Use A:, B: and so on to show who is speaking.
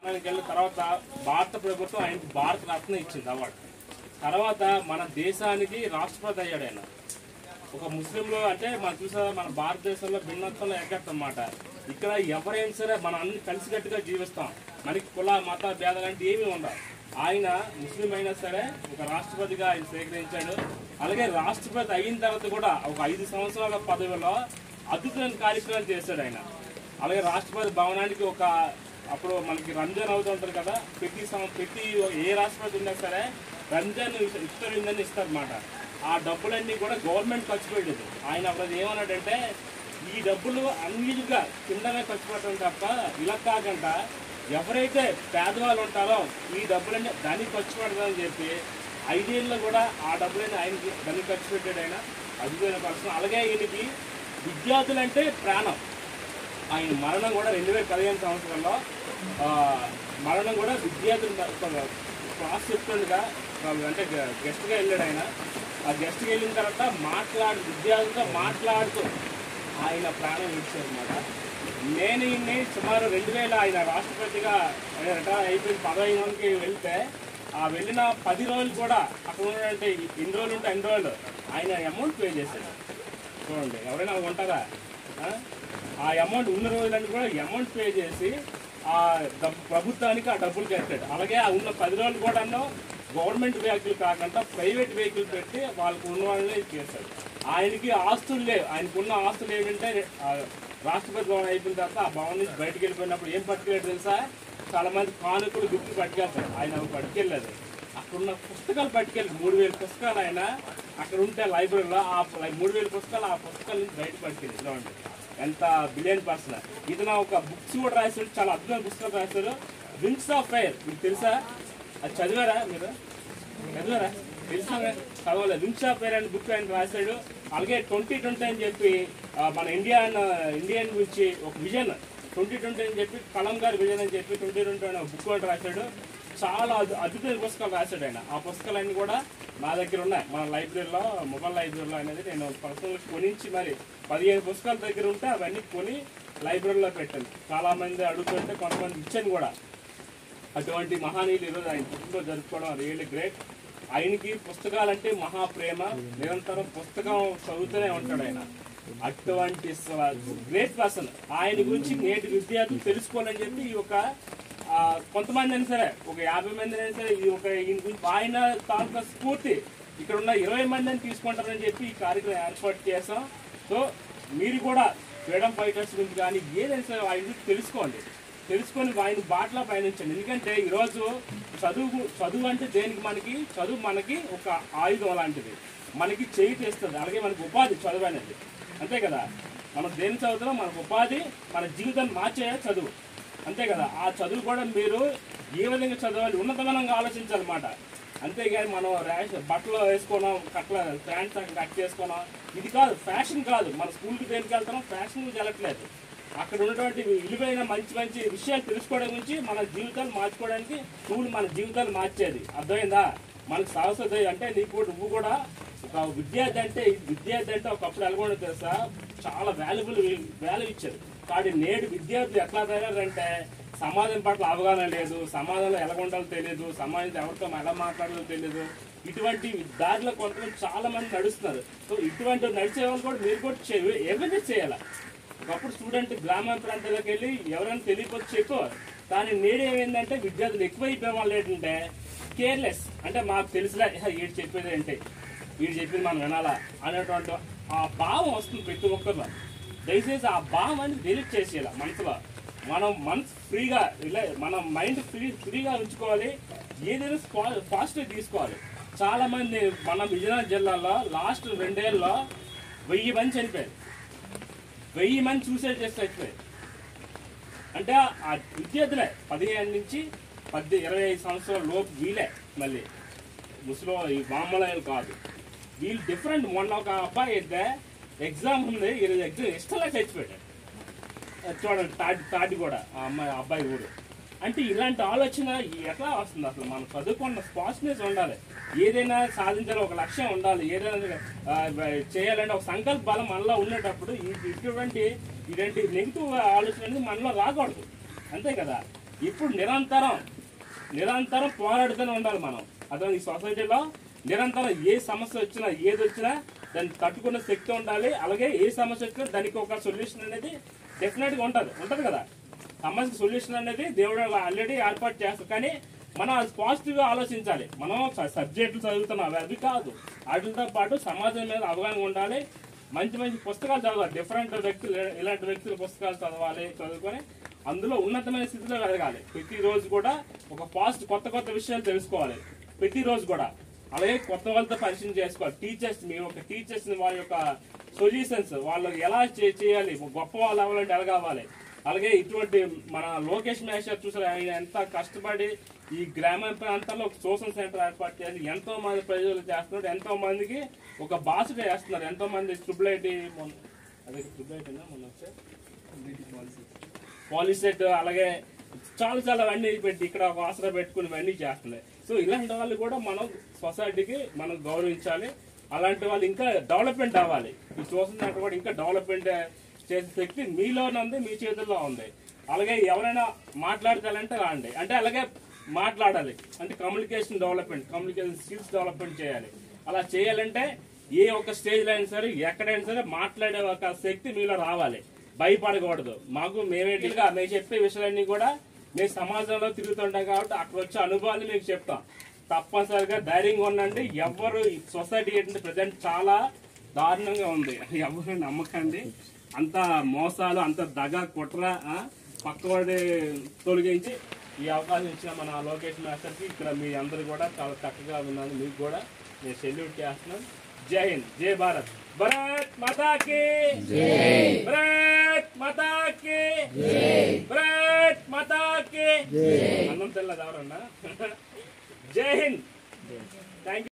A: ఆయనకి వెళ్ళిన తర్వాత భారత ప్రభుత్వం ఆయనకి భారత రత్న ఇచ్చింది అవార్డు తర్వాత మన దేశానికి రాష్ట్రపతి అయ్యాడు ఆయన ఒక ముస్లింలు అంటే మనం చూసా మన భారతదేశంలో భిన్నత్వంలో ఏకత్వం అన్నమాట ఇక్కడ ఎవరైనా సరే మనం అన్ని కలిసికట్టుగా జీవిస్తాం మనకి కుల మత భేదాలు అంటే ఏమీ ఉండవు ఆయన ముస్లిం అయినా సరే ఒక రాష్ట్రపతిగా ఆయన స్వీకరించాడు అలాగే రాష్ట్రపతి అయిన తర్వాత కూడా ఒక ఐదు సంవత్సరాల పదవిలో అద్భుతమైన కార్యక్రమాలు చేశాడు ఆయన అలాగే రాష్ట్రపతి భవనానికి ఒక అప్పుడు మనకి రంజాన్ అవుతుంటది కదా ప్రతి సం- ప్రతి ఏ రాష్ట్రపతి ఉన్నా సరే రంజాన్ ఇస్తారు ఇస్తారన్నమాట ఆ డబ్బులన్నీ కూడా గవర్నమెంట్ ఖర్చు పెట్టేది ఆయన అప్పుడు ఏమన్నాడంటే ఈ డబ్బులు అన్నిటిగా కిందనే ఖర్చు పెట్టడం తప్ప ఇలా కాకుండా ఎవరైతే పేదవాళ్ళు ఉంటారో ఈ డబ్బులన్నీ దానికి ఖర్చు పెడదామని చెప్పి ఐదేళ్ళు కూడా ఆ డబ్బులన్నీ ఆయనకి దానికి ఖర్చు పెట్టాడు ఆయన అద్భుతమైన పర్సన్ అలాగే ఈయనకి విద్యార్థులంటే ప్రాణం ఆయన మరణం కూడా రెండు వేల పదిహేను సంవత్సరంలో ఆ, మరణం కూడా విద్యార్థులు ఒక క్లాస్ చెప్తుండగా అంటే గెస్ట్గా వెళ్ళాడు ఆయన ఆ గెస్ట్కి వెళ్ళిన తర్వాత మాట్లాడు విద్యార్థులతో మాట్లాడుతూ ఆయన ప్రాణం ఇచ్చారనమాట నేను ఈయన్ని సుమారు రెండు వేల ఆయన రాష్ట్రపతిగా ఆయన రిటైర్ అయిపోయిన పదహైదుకి వెళ్తే ఆ వెళ్ళిన పది రోజులు కూడా అక్కడ ఉన్నటువంటి ఎన్ని రోజులు ఉంటే ఎన్ని రోజులు ఆయన అమౌంట్ పే చేశాడు చూడండి ఎవరైనా అలా ఉంటారా ఆ? ఆ అమౌంట్ ఉన్న రోజులన్నీ కూడా అమౌంట్ పే చేసి ఆ డబ్- ప్రభుత్వానికి ఆ డబ్బులు కట్టాడు అలాగే ఆ ఉన్న పది రోజులు కూడా గవర్నమెంట్ వెహికల్ కాకుండా ప్రైవేట్ వెహికల్ పెట్టి వాళ్ళకు ఉన్న వాళ్ళని చేశాడు ఆయనకి ఆస్తులు లేవు ఆయనకు ఉన్న ఆస్తులు ఏంటంటే ఆ రాష్ట్రపతి భవన్ అయిపోయిన తర్వాత ఆ భవన్ నుంచి బయటకు వెళ్ళిపోయినప్పుడు ఏం పట్టుకెళ్ళాడు తెలుసా చాలా మంది కానుకలు గుర్తు పట్టుకెళ్తారు ఆయన అవి పట్టుకెళ్ళలేదు అక్కడున్న పుస్తకాలు పట్టుకెళ్ళి మూడు వేల పుస్తకాలు ఆయన అక్కడ ఉంటే లైబ్రరీలో ఆ లై- మూడు వేల పుస్తకాలు ఆ పుస్తకాల నుంచి బయట పట్టుకెళ్ళి చూడండి ఎంత బిలియన్ పర్సన్ ఇతను ఒక బుక్స్ కూడా రాశాడు చాలా అద్భుతమైన పుస్తకాలు రాశారు వింగ్స్ ఆఫ్ ఫైర్ మీకు తెలుసా అది చదివారా మీరు చదివారా తెలుసా చదవలేదు వింగ్స్ ఆఫ్ ఫైర్ అనే బుక్ ఆయన రాశాడు అలాగే ట్వంటీ ట్వంటీ అని చెప్పి ఆ, మన ఇండియన్ ఇండియన్ గురించి ఒక విజన్ ట్వంటీ ట్వంటీ అని చెప్పి కలం గారి విజన్ అని చెప్పి ట్వంటీ ట్వంటీ అనే బుక్ ఒకటి రాశాడు చాలా అద్భు- అద్భుతమైన పుస్తకాలు రాశాడు ఆయన ఆ పుస్తకాలన్నీ కూడా నా దగ్గర ఉన్నాయి మన లైబ్రరీలో మొబైల్ లైబ్రరీలో అనేది నేను పర్సనల్ కొనించి మరి పదిహేను పుస్తకాల దగ్గర ఉంటే అవన్నీ కొని లైబ్రరీలో పెట్టాను చాలా మంది అడుగుతుంటే కొంతమంది ఇచ్చాను కూడా అటువంటి మహానీయులు ఈరోజు ఆయన పుట్టినరోజు జరుపుకోవడం రియల్లీ గ్రేట్ ఆయనకి పుస్తకాలంటే మహాప్రేమ నిరంతరం పుస్తకం చదువుతూనే ఉంటాడు ఆయన అటువంటి గ్రేట్ పర్సన్ ఆయన గురించి నేటి విద్యార్థులు తెలుసుకోవాలని చెప్పి ఈ ఒక ఆ, కొంతమంది అయినా సరే ఒక యాభై మంది అయినా సరే ఈ ఒక ఈయన గురించి ఆయన తాలూకా స్ఫూర్తి ఇక్కడ ఉన్న ఇరవై మందిని తీసుకుంటారని చెప్పి ఈ కార్యక్రమం ఏర్పాటు చేసాం సో మీరు కూడా ఫ్రీడమ్ ఫైటర్స్ గురించి కానీ ఏదైనా సరే ఆయన గురించి తెలుసుకోండి తెలుసుకొని ఆయన బాటలో పయనించండి ఎందుకంటే ఈరోజు చదువు చదువు అంటే దేనికి మనకి చదువు మనకి ఒక ఆయుధం లాంటిది మనకి చేయి తెస్తుంది అలాగే మనకి ఉపాధి చదువు అనేది అంతే కదా మనం దేని చదువుతున్నాం మనకు ఉపాధి మన జీవితాన్ని మార్చే చదువు అంతే కదా ఆ చదువు కూడా మీరు ఏ విధంగా చదవాలి ఉన్నతమానంగా ఆలోచించాలన్నమాట అంతేగాని మనం ర్యాష్ బట్టలు వేసుకోవడం కట్ల ప్యాంట్స్ కట్ చేసుకోవడం ఇది కాదు ఫ్యాషన్ కాదు మన స్కూల్కి దేనికి వెళ్తున్నాం ఫ్యాషన్ గురించి వెళ్ళట్లేదు అక్కడ ఉన్నటువంటి విలువైన మంచి మంచి విషయాలు తెలుసుకోవడం గురించి మన జీవితాలు మార్చుకోవడానికి స్కూల్ మన జీవితాలు మార్చేది అర్థమైందా మనకు సరస్వతి అంటే నీకు కూడా- నువ్వు కూడా ఒక విద్యార్థి అంటే విద్యార్థి అంటే ఒకప్పుడు ఎలాగొండో తెలుసా చాలా వాల్యుబుల్ వాల్యూ ఇచ్చారు కాబట్టి నేడు విద్యార్థులు ఎట్లా తయారంటే సమాజం పట్ల అవగాహన లేదు సమాజంలో ఎలా ఉండాలో తెలియదు సమాజంతో ఎవరితో ఎలా మాట్లాడాలో తెలియదు ఇటువంటి దారిలో కొంతమంది చాలా మంది నడుస్తున్నారు సో ఇటువంటి నడిచే వాళ్ళు కూడా మీరు కూడా చే- అవేర్నెస్ చేయాలి ఒకప్పుడు స్టూడెంట్ గ్రామ ప్రాంతాలకు వెళ్ళి ఎవరైనా తెలియకపోతే చెప్పు కానీ నేడు ఏమైందంటే విద్యార్థులు ఎక్కువైపోయే వాళ్ళు ఏంటంటే కేర్లెస్ అంటే మాకు తెలుసులే వీడు చెప్పేది ఏంటి వీడు చెప్పింది మనం వినాలా అనేటువంటి ఆ భావం వస్తుంది ప్రతి ఒక్కరిలో దయచేసి ఆ భావం అనేది డిలీట్ చేసేయాలి మనసులో మనం మనసు ఫ్రీగా ఇలా మన మైండ్ ఫ్రీ ఫ్రీగా ఉంచుకోవాలి ఏదైనా పాజిటివ్ తీసుకోవాలి చాలా మంది మన విజయనగరం జిల్లాలో లాస్ట్ రెండేళ్ళలో వెయ్యి మంది చనిపోయారు వెయ్యి మంది సూసైడ్ చేస్తే చచ్చిపోయారు అంటే ఆ విద్యార్థులే పదిహేను నుంచి పద్దె ఇరవై ఐదు సంవత్సరాల లోపు వీలే మళ్ళీ ముసలో ఈ మామూలు కాదు వీళ్ళు డిఫరెంట్ మొన్న ఒక అబ్బాయి అయితే ఎగ్జామ్ ఉంది ఈరోజు ఎగ్జామ్ ఇష్టంగా చచ్చిపోయాడు అది చూడండి తాటి తాటి కూడా ఆ అమ్మాయి ఆ అబ్బాయి కూడా అంటే ఇలాంటి ఆలోచన ఎట్లా వస్తుంది అసలు మనం చదువుకున్న స్పాట్నెస్ ఉండాలి ఏదైనా సాధించాలి ఒక లక్ష్యం ఉండాలి ఏదైనా ఆ, చేయాలంటే ఒక సంకల్ప బలం మనలో ఉండేటప్పుడు ఈ- ఇటువంటి ఇలాంటి నెగిటివ్ ఆలోచన అనేది మనలో రాకూడదు అంతే కదా ఇప్పుడు నిరంతరం నిరంతరం పోరాడుతూనే ఉండాలి మనం అదే ఈ సొసైటీలో నిరంతరం ఏ సమస్య వచ్చినా ఏది వచ్చినా దాన్ని తట్టుకునే శక్తి ఉండాలి అలాగే ఏ సమస్య వచ్చినా దానికి ఒక సొల్యూషన్ అనేది డెఫినెట్ గా ఉంటది ఉంటది కదా సమస్యకి సొల్యూషన్ అనేది దేవుడు ఆల్రెడీ ఏర్పాటు చేస్తారు కానీ మనం అది పాజిటివ్ గా ఆలోచించాలి మనం సబ్జెక్టులు చదువుతున్నాం అవి అవి కాదు వాటితో పాటు సమాజం మీద అవగాహన ఉండాలి మంచి మంచి పుస్తకాలు చదవాలి డిఫరెంట్ వ్యక్తులు ఇలాంటి వ్యక్తుల పుస్తకాలు చదవాలి చదువుకొని అందులో ఉన్నతమైన స్థితిలో ఎదగాలి ప్రతిరోజు కూడా ఒక పాస్ట్ కొత్త కొత్త విషయాలు తెలుసుకోవాలి ప్రతిరోజు కూడా అలాగే కొత్త వాళ్ళతో పరిచయం చేసుకోవాలి టీచర్స్ మీ యొక్క టీచర్స్ వాళ్ళ యొక్క సొల్యూషన్స్ వాళ్ళు ఎలా చే- చేయాలి గొప్ప వాళ్ళు అవ్వాలంటే ఎలా కావాలి అలాగే ఇటువంటి మన లోకేష్ మేషర్ చూసారు ఆయన ఎంత కష్టపడి ఈ గ్రామీణ ప్రాంతాల్లో ఒక సోషల్ సెంటర్ ఏర్పాటు చేసి ఎంతో మంది ప్రజలు చేస్తున్నారు ఎంతో మందికి ఒక బాసుగా చేస్తున్నారు ఎంతో మంది ట్రిపుల్ ఐటీ అదే ట్రిపుల్ ఐటీ మొన్న వచ్చే పాలిసెట్ అలాగే చాలా చాలా అన్ని పెట్టి ఇక్కడ ఒక ఆసరా పెట్టుకుని ఇవన్నీ చేస్తున్నాయి సో ఇలాంటి వాళ్ళు కూడా మనం సొసైటీకి మనం గౌరవించాలి అలాంటి వాళ్ళు ఇంకా డెవలప్మెంట్ అవ్వాలి ఈ సోషల్ సెంటర్ కూడా ఇంకా డెవలప్మెంట్ చేసే శక్తి మీలోనే ఉంది మీ చేతుల్లో ఉంది అలాగే ఎవరైనా మాట్లాడతారంటే రాండి అంటే అలాగే మాట్లాడాలి అంటే communication development communication skills development చేయాలి అలా చేయాలంటే ఏ ఒక్క స్టేజ్ అయినా సరే ఎక్కడైనా సరే మాట్లాడే ఒక శక్తి మీలో రావాలి భయపడకూడదు మాకు మేమేటిగా మేము చెప్పే విషయాలన్నీ కూడా మేము సమాజంలో తిరుగుతుంటాం కాబట్టి అక్కడ వచ్చే అనుభవాలు మీకు చెప్తాం తప్పనిసరిగా ధైర్యంగా ఉండండి ఎవరు సొసైటీ ఏంటంటే ప్రజెంట్ చాలా దారుణంగా ఉంది ఎవరు నమ్మకండి అంత మోసాలు అంత దగ కుట్ర ఆ, పక్కవాడి తొలగించి ఈ అవకాశం ఇచ్చిన మన లోకేష్ మాస్టర్కి ఇక్కడ మీ అందరు కూడా చాలా చక్కగా ఉన్నారు మీకు కూడా నేను సెల్యూట్ చేస్తున్నాను జై హింద్ జై భారత్ భరత్ మాతాకి భరత్ మాతాకి భరత్ మాతాకి అన్నం తెల్లది ఎవరన్నా జై హింద్ థ్యాంక్